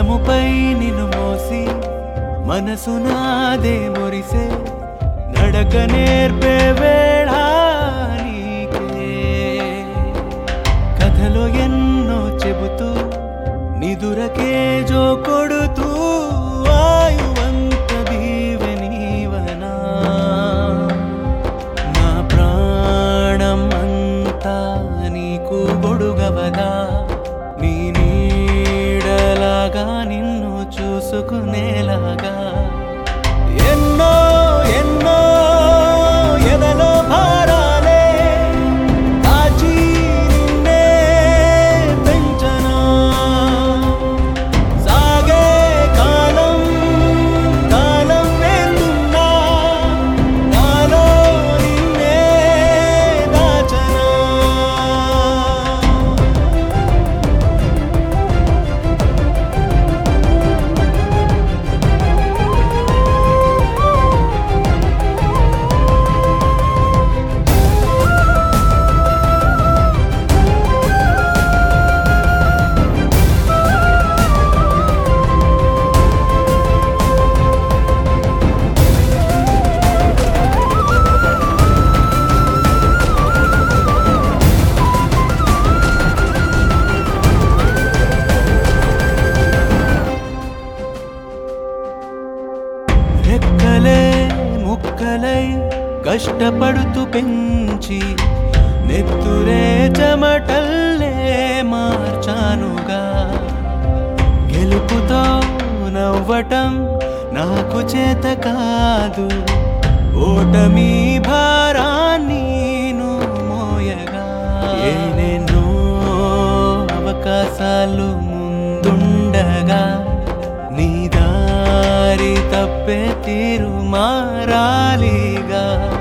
భుజముపై నిన్ను మోసి మనసు నాదే మురిసే నడక నేర్పే వేళ నీకే కథలో ఎన్నో చెబుతూ నిదురకే జో కొడుతూ ఆయువంత దీవెనీవనా నా ప్రాణం అంతా నీకు గొడుగవదా నీ నీడలాగా నిన్ను చూసుకునేలాగా ఎన్నో ఎన్నో ఎదలో భారాలే దాచి నిన్నే పెంచనా సాగే కాలం కాలం వెళ్తున్నా నాలో నిన్నే దాచనా రెక్కలే ముక్కలై కష్టపడుతూ పెంచి నెత్తురే చెమటల్లే మార్చానుగా గెలుపుతో నవ్వటం నాకు చేత కాదు ఓటమి భారాన్ని నువ్వు మోయగా ఏనెన్నో అవకాశాలు ముందుండగా నీ దారి తప్పే తీరు మారాలిగా